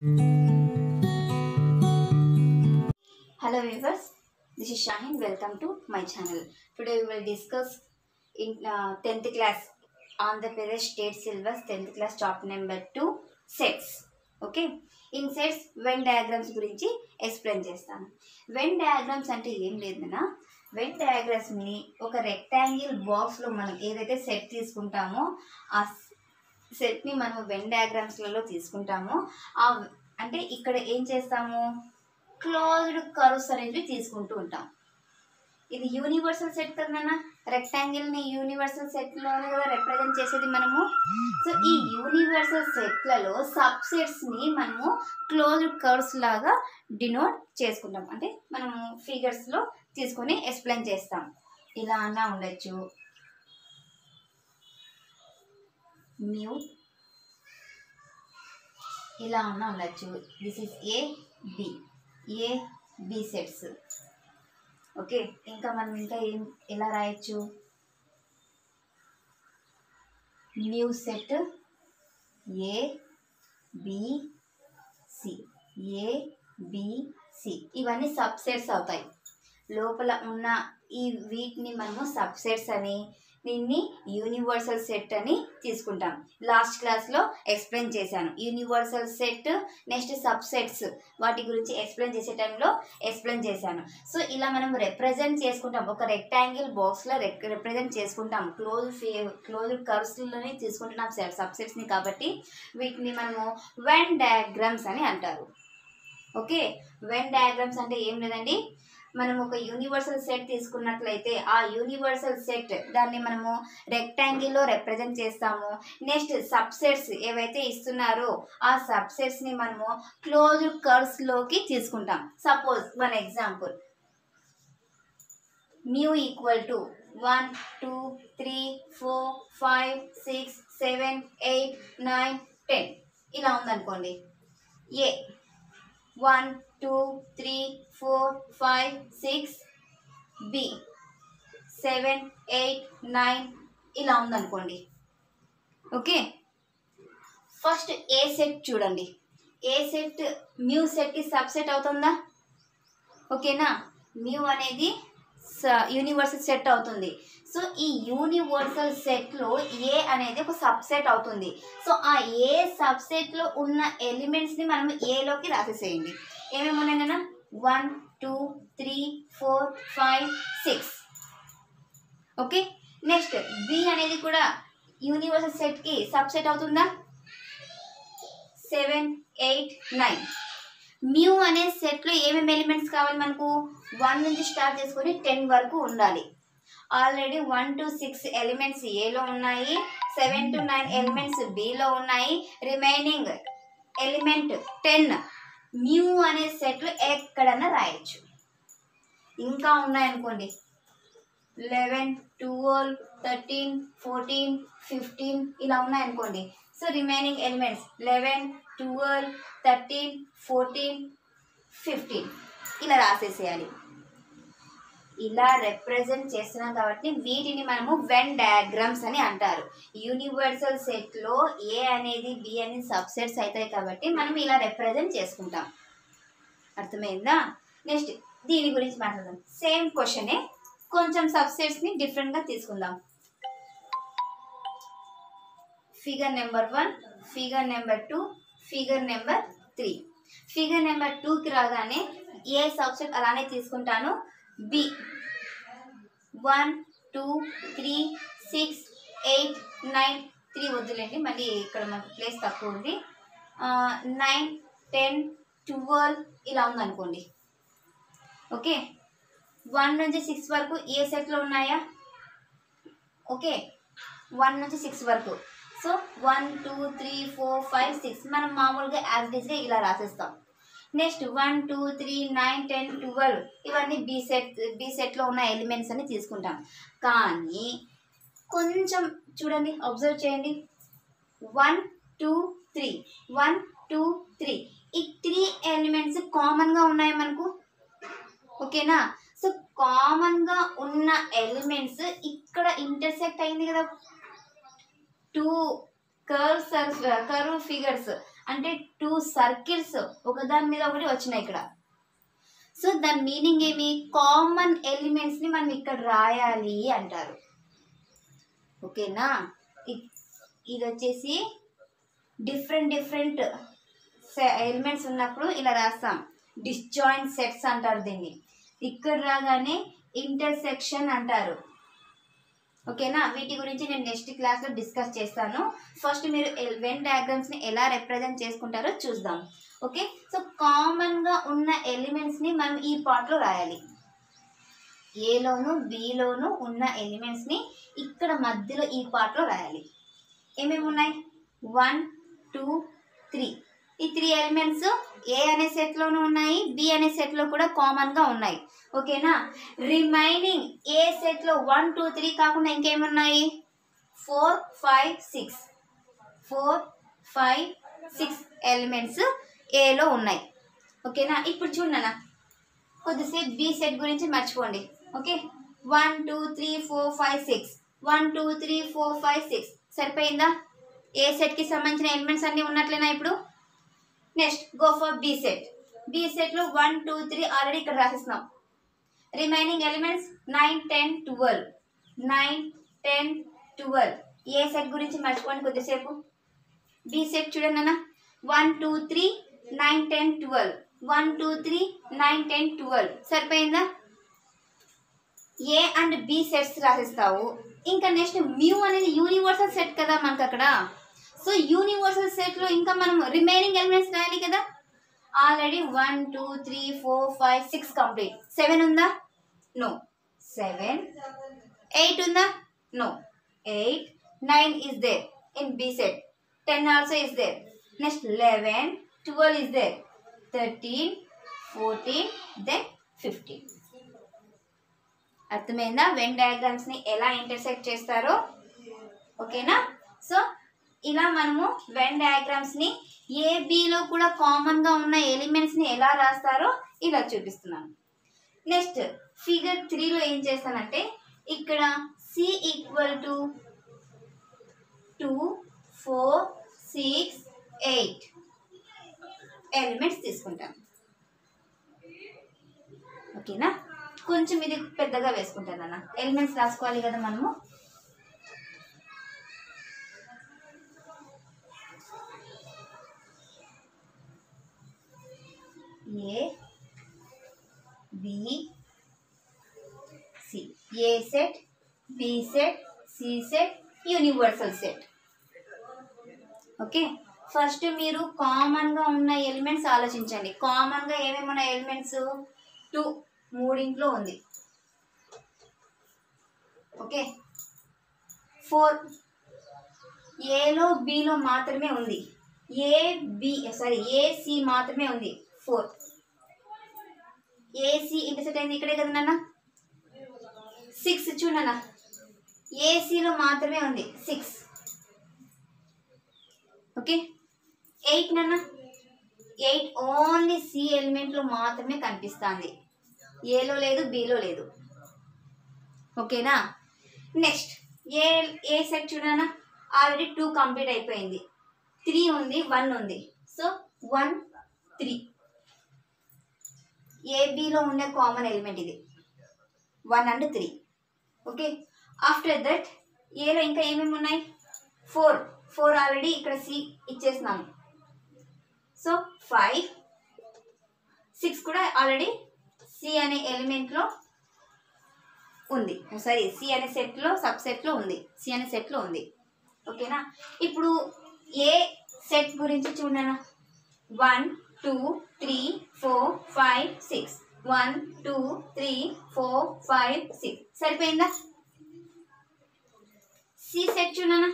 Hello viewers, this is Shahin. Welcome to my channel. Today we will discuss in uh, 10th class Andhra Pradesh State Syllabus 10th class chapter number 2 sets. Okay in sets Venn diagrams గురించి explain చేస్తాను Venn diagrams అంటే ఏం లేదన్నా when డయాగ్రామ్స్ని ఒక rectangle బాక్స్లో మనం ఏదైతే set తీసుకుంటామో ఆ సెట్ని మనం వెన్ డయాగ్రామ్స్లలో తీసుకుంటామో ఆ అంటే ఇక్కడ ఏం చేస్తాము క్లోజ్డ్ కర్వ్స్ అనేవి తీసుకుంటూ ఉంటాం ఇది యూనివర్సల్ సెట్ కదన్నా రెక్టాంగిల్ని యూనివర్సల్ సెట్లోనే కదా రిప్రజెంట్ చేసేది మనము సో ఈ యూనివర్సల్ సెట్లలో సబ్సెట్స్ని మనము క్లోజ్డ్ కర్వ్స్ లాగా డినోట్ చేసుకుంటాం అంటే మనము ఫిగర్స్లో తీసుకొని ఎక్స్ప్లెయిన్ చేస్తాం ఇలా అన్నా ఉండొచ్చు మ్యూ ఇలా ఉన్నా ఉండొచ్చు this is A B A B sets okay ఇంకా మనం ఇంకా ఏం ఎలా రాయొచ్చు new set A B C A B C ఇవన్నీ సబ్సెట్స్ అవుతాయి లోపల ఉన్న ఈ వీటిని మనము సబ్సెట్స్ అని దీన్ని యూనివర్సల్ సెట్ అని తీసుకుంటాం లాస్ట్ క్లాస్లో ఎక్స్ప్లెయిన్ చేశాను యూనివర్సల్ సెట్ నెక్స్ట్ సబ్సెట్స్ వాటి గురించి ఎక్స్ప్లెయిన్ చేసే టైంలో ఎక్స్ప్లెయిన్ చేశాను సో ఇలా మనం రిప్రజెంట్ చేసుకుంటాం ఒక రెక్టాంగిల్ బాక్స్లో రిప్రజెంట్ చేసుకుంటాం క్లోజ్ ఫే క్లోజ్ కర్వ్స్లోనే తీసుకుంటున్నాం సబ్సెట్స్ని కాబట్టి వీటిని మనము వెన్ డయాగ్రామ్స్ అని అంటారు ఓకే వెన్ డయాగ్రామ్స్ అంటే ఏం లేదండి మనం ఒక యూనివర్సల్ సెట్ తీసుకున్నట్లయితే ఆ యూనివర్సల్ సెట్ దాన్ని మనము రెక్టాంగిల్లో రిప్రజెంట్ చేస్తాము నెక్స్ట్ సబ్సెట్స్ ఏవైతే ఇస్తున్నారో ఆ సబ్సెట్స్ని మనము క్లోజ్ కర్వ్స్లోకి తీసుకుంటాం suppose one example mu equal to one two three four five six seven eight nine ten ఇలా ఉందనుకోండి A one two three four five six B seven eight nine ఇలా ఉందనుకోండి ఓకే ఫస్ట్ ఏ సెట్ చూడండి A set mu సెట్కి subset అవుతుందా ఓకేనా mu అనేది universal set అవుతుంది సో ఈ యూనివర్సల్ సెట్లో ఏ అనేది ఒక సబ్సెట్ అవుతుంది సో ఆ ఏ సబ్సెట్లో ఉన్న ఎలిమెంట్స్ని మనం ఏలోకి రాసేసేయండి ఏమేమి ఉన్నాయన్నా one two three four five six okay next B అనేది కూడా యూనివర్సల్ సెట్కి సబ్సెట్ అవుతుందా సెవెన్ ఎయిట్ నైన్ మ్యూ అనే సెట్లో ఏమేమి ఎలిమెంట్స్ కావాలి మనకు వన్ నుంచి స్టార్ట్ చేసుకొని టెన్ వరకు ఉండాలి already one to six elements ఏలో ఉన్నాయి సెవెన్ టు నైన్ ఎలిమెంట్స్ బిలో ఉన్నాయి రిమైనింగ్ ఎలిమెంట్ టెన్ మ్యూ అనే సెట్లు ఎక్కడన్నా రాయొచ్చు ఇంకా ఉన్నాయనుకోండి eleven twelve thirteen fourteen fifteen ఇలా ఉన్నాయనుకోండి so remaining elements eleven twelve thirteen fourteen fifteen ఇలా రాసేసేయాలి ఇలా రిప్రజెంట్ చేస్తున్నాం కాబట్టి వీటిని మనము వెన్ డయాగ్రామ్స్ అని అంటారు యూనివర్సల్ సెట్లో ఏ అనేది బి అనేది సబ్సెట్స్ అవుతాయి కాబట్టి మనం ఇలా రిప్రజెంట్ చేసుకుంటాం అర్థమైందా నెక్స్ట్ దీని గురించి మాట్లాడదాం సేమ్ క్వశ్చనే కొంచెం సబ్సెట్స్ని డిఫరెంట్గా తీసుకుందాం figure number one figure number two figure number three figure number టూకి రాగానే ఏ సబ్సెట్ అలానే తీసుకుంటాను B one two three six eight nine three వద్దులేండి మళ్ళీ ఇక్కడ మనకు ప్లేస్ తక్కువ ఉంది నైన్ టెన్ ట్వెల్వ్ ఇలా ఉందనుకోండి ఓకే వన్ నుంచి సిక్స్ వరకు ఏ సెట్లో ఉన్నాయా ఓకే వన్ నుంచి సిక్స్ వరకు so one two three four five six మనం మామూలుగా యావరేజ్గా ఇలా రాసేస్తాం next one two three nine ten twelve ఇవన్నీ బీ సెట్ బీ సెట్లో ఉన్న ఎలిమెంట్స్ అని తీసుకుంటాం కానీ కొంచెం చూడండి అబ్జర్వ్ చేయండి one two three one two three ఈ త్రీ ఎలిమెంట్స్ కామన్గా ఉన్నాయి మనకు ఓకేనా సో కామన్గా ఉన్న ఎలిమెంట్స్ ఇక్కడ ఇంటర్సెక్ట్ అయింది కదా టూ కర్వ్స్ కర్వ్ ఫిగర్స్ అంటే టూ సర్కిల్స్ ఒకదాని మీద ఒకటి వచ్చినాయి ఇక్కడ సో దాని మీనింగ్ ఏమి కామన్ ఎలిమెంట్స్ ని మనం ఇక్కడ రాయాలి అంటారు ఓకేనా ఇ- ఇది వచ్చేసి డిఫరెంట్ డిఫరెంట్ ఎలిమెంట్స్ ఉన్నప్పుడు ఇలా రాస్తాం డిస్జాయింట్ సెట్స్ అంటారు దీన్ని ఇక్కడ రాగానే ఇంటర్సెక్షన్ అంటారు ఓకేనా వీటి గురించి నేను నెక్స్ట్ క్లాస్లో డిస్కస్ చేస్తాను ఫస్ట్ మీరు వెన్ డయాగ్రామ్స్ని ఎలా రిప్రజెంట్ చేసుకుంటారో చూద్దాం ఓకే సో కామన్గా ఉన్న ఎలిమెంట్స్ని మనం ఈ పార్ట్లో రాయాలి ఏలోను బిలోను ఉన్న ఎలిమెంట్స్ని ఇక్కడ మధ్యలో ఈ పార్ట్లో రాయాలి ఏమేమి ఉన్నాయి వన్ టూ త్రీ ఈ త్రీ ఎలిమెంట్స్ ఏ అనే సెట్లోనూ ఉన్నాయి బి అనే సెట్లో కూడా కామన్గా ఉన్నాయి ఓకేనా రిమైనింగ్ ఏ సెట్లో వన్ టూ త్రీ కాకుండా ఇంకేమున్నాయి four five six four five six elements ఏలో ఉన్నాయి ఓకేనా ఇప్పుడు చూడనా కొద్దిసేపు బి సెట్ గురించి మర్చిపోండి okay one two three four five six one two three four five six సరిపోయిందా ఏ సెట్కి సంబంధించిన ఎలిమెంట్స్ అన్నీ ఉన్నట్లేనా ఇప్పుడు next go for B set B సెట్లో వన్ టూ త్రీ ఆల్రెడీ ఇక్కడ రాసేస్తున్నాం remaining elements nine ten twelve nine ten twelve A set గురించి మర్చిపోండి కొద్దిసేపు బి సెట్ చూడండి అన్న one two three nine ten twelve one two three nine ten twelve సరిపోయిందా A and B sets రాసిస్తావు ఇంకా నెక్స్ట్ మ్యూ అనేది యూనివర్సల్ సెట్ కదా మనకు అక్కడ సో యూనివర్సల్ సెట్లో ఇంకా మనం రిమైనింగ్ ఎలిమెంట్స్ రాయాలి కదా already one two three four five six complete seven ఉందా నో సెవెన్ ఎయిట్ ఉందా no eight nine is there in B set ten also is there next eleven twelve is there thirteen fourteen then fifteen అర్థమైందా Venn diagrams ని ఎలా intersect చేస్తారో ఓకేనా so ఇలా మనము when diagrams ని ఏ బిలో కూడా కామన్ గా ఉన్న ఎలిమెంట్స్ ని ఎలా రాస్తారో ఇలా చూపిస్తున్నాను నెక్స్ట్ ఫిగర్ త్రీలో ఏం చేస్తానంటే ఇక్కడ C equal to two four six eight elements తీసుకుంటాను ఓకేనా కొంచెం ఇది పెద్దగా వేసుకుంటాను అన్న ఎలిమెంట్స్ రాసుకోవాలి కదా మనము A B C A set B set C set universal set okay first మీరు కామన్గా ఉన్న ఎలిమెంట్స్ ఆలోచించండి కామన్గా ఏమేమి ఉన్న ఎలిమెంట్స్ టూ మూడింట్లో ఉంది ఓకే ఫోర్ ఏలో బిలో మాత్రమే ఉంది ఏ బి సారీ ఏసి మాత్రమే ఉంది ఫోర్ ఏసీ ఇంటర్సెక్ట్ అయింది ఇక్కడే కదా నాన్న సిక్స్ చూడన్న ఏసీలో మాత్రమే ఉంది సిక్స్ ఓకే ఎయిట్ నాన్న ఎయిట్ ఓన్లీ సి ఎలిమెంట్లో మాత్రమే కనిపిస్తుంది ఏలో లేదు బిలో లేదు ఓకేనా నెక్స్ట్ ఏ ఏ సెట్ చూడనా ఆల్రెడీ టూ కంప్లీట్ అయిపోయింది త్రీ ఉంది వన్ ఉంది సో వన్ త్రీ ఏబిలో ఉండే కామన్ ఎలిమెంట్ ఇది one and three okay after that ఏలో ఇంకా ఏమేమి ఉన్నాయి ఫోర్ ఫోర్ ఆల్రెడీ ఇక్కడ సి ఇచ్చేసినాము సో ఫైవ్ సిక్స్ కూడా ఆల్రెడీ సి అనే ఎలిమెంట్లో ఉంది సారీ సి అనే సెట్లో సబ్ సెట్లో ఉంది సి అనే సెట్లో ఉంది ఓకేనా ఇప్పుడు ఏ సెట్ గురించి చూడనా one two three four five six one two three four five six సరిపోయిందా సి సెట్ చూడనా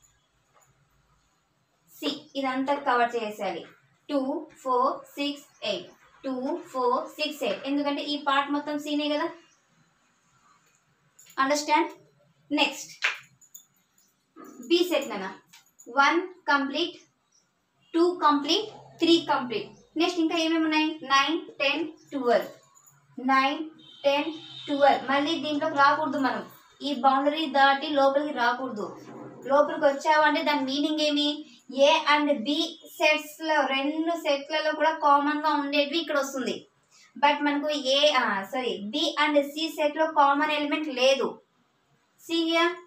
సి ఇదంతా కవర్ చేసేయాలి two four six eight two four six eight ఎందుకంటే ఈ పార్ట్ మొత్తం సీనే కదా అండర్స్టాండ్ నెక్స్ట్ బి సెట్ నాన్న one complete two complete three complete next ఇంకా ఏమేమి ఉన్నాయి nine ten twelve nine ten twelve మళ్ళీ దీంట్లోకి రాకూడదు మనం ఈ బౌండరీ దాటి లోపలికి రాకూడదు లోపలికి వచ్చావంటే దాని మీనింగ్ ఏమి ఏ అండ్ బి సెట్స్లో రెండు సెట్లలో కూడా కామన్గా ఉండేటివి ఇక్కడ వస్తుంది బట్ మనకు A sorry B and C సెట్లో కామన్ ఎలిమెంట్ లేదు సి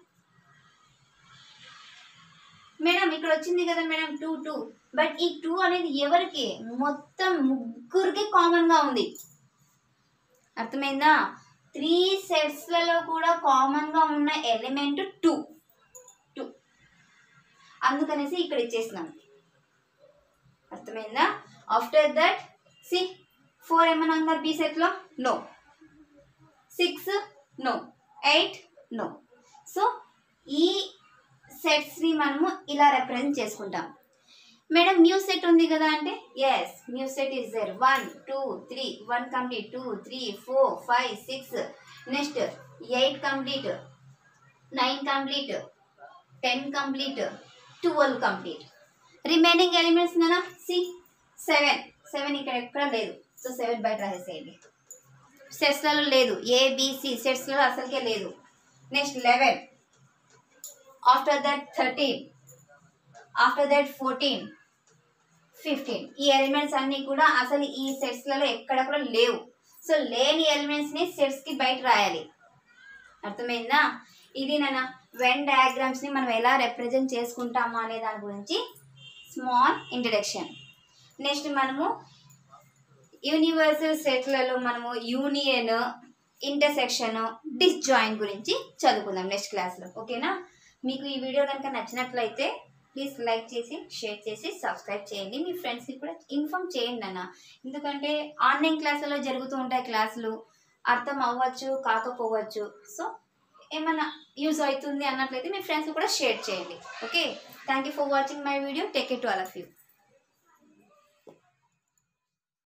మేడం ఇక్కడ వచ్చింది కదా మేడం టూ టూ బట్ ఈ టూ అనేది ఎవరికి మొత్తం ముగ్గురికి కామన్గా ఉంది అర్థమైందా త్రీ సెట్స్లలో కూడా కామన్గా ఉన్న ఎలిమెంట్ టూ టూ అందుకనేసి ఇక్కడ ఇచ్చేసినాం అర్థమైందా ఆఫ్టర్ దట్ సి ఫోర్ ఏమైనా ఉందా బి సెట్లో no six no eight no so ఈ సెట్స్ని మనము ఇలా రిప్రజెంట్ చేసుకుంటాం మేడం న్యూ సెట్ ఉంది కదా అంటే yes new set is there one two three one complete two three four five six next eight complete nine complete ten complete twelve complete remaining elements నానా C seven seven ఇక్కడ ఎక్కడ లేదు so seven బయట రాసేసేయండి సెట్స్లలో లేదు ABC సెట్స్లలో అసలుకే లేదు next eleven after that thirteen after that fourteen fifteen ఈ ఎలిమెంట్స్ అన్నీ కూడా అసలు ఈ సెట్స్లలో ఎక్కడ కూడా లేవు సో లేని ఎలిమెంట్స్ని సెట్స్కి బయట రాయాలి అర్థమైందా ఇది నాన్న వెన్ డయాగ్రామ్స్ని మనం ఎలా రిప్రజెంట్ చేసుకుంటాము అనే దాని గురించి స్మాల్ ఇంట్రడక్షన్ నెక్స్ట్ మనము యూనివర్సల్ సెట్లలో మనము యూనియన్ ఇంటర్సెక్షన్ డిస్జాయిన్ గురించి చదువుకుందాం నెక్స్ట్ క్లాస్లో ఓకేనా మీకు ఈ వీడియో కనుక నచ్చినట్లయితే ప్లీజ్ లైక్ చేసి షేర్ చేసి సబ్స్క్రైబ్ చేయండి మీ ఫ్రెండ్స్కి కూడా ఇన్ఫామ్ చేయండి అన్న ఎందుకంటే ఆన్లైన్ క్లాసులలో జరుగుతూ ఉంటాయి క్లాసులు అర్థం అవ్వచ్చు కాకపోవచ్చు సో ఏమైనా యూజ్ అవుతుంది అన్నట్లయితే మీ ఫ్రెండ్స్ కూడా షేర్ చేయండి okay thank you for watching my video take it to all of you